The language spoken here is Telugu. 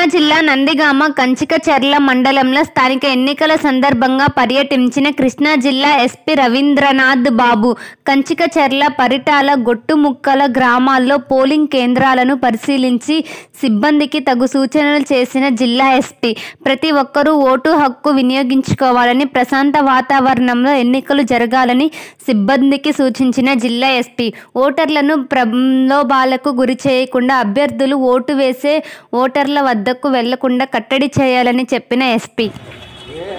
జిల్లా నందిగామ కంచికచర్ల మండలంలో స్థానిక ఎన్నికల సందర్భంగా పర్యటించిన కృష్ణా జిల్లా ఎస్పీ రవీంద్రనాథ్ బాబు కంచికచర్ల పరిటాల గొట్టుముక్కల గ్రామాల్లో పోలింగ్ కేంద్రాలను పరిశీలించి సిబ్బందికి తగు సూచనలు చేసిన జిల్లా ఎస్పీ ప్రతి ఒక్కరూ ఓటు హక్కు వినియోగించుకోవాలని ప్రశాంత వాతావరణంలో ఎన్నికలు జరగాలని సిబ్బందికి సూచించిన జిల్లా ఎస్పీ ఓటర్లను ప్రలోభాలకు గురి చేయకుండా అభ్యర్థులు ఓటు వేసే ఓటర్ల వద్దకు వెళ్లకుండా కట్టడి చేయాలని చెప్పిన ఎస్పీ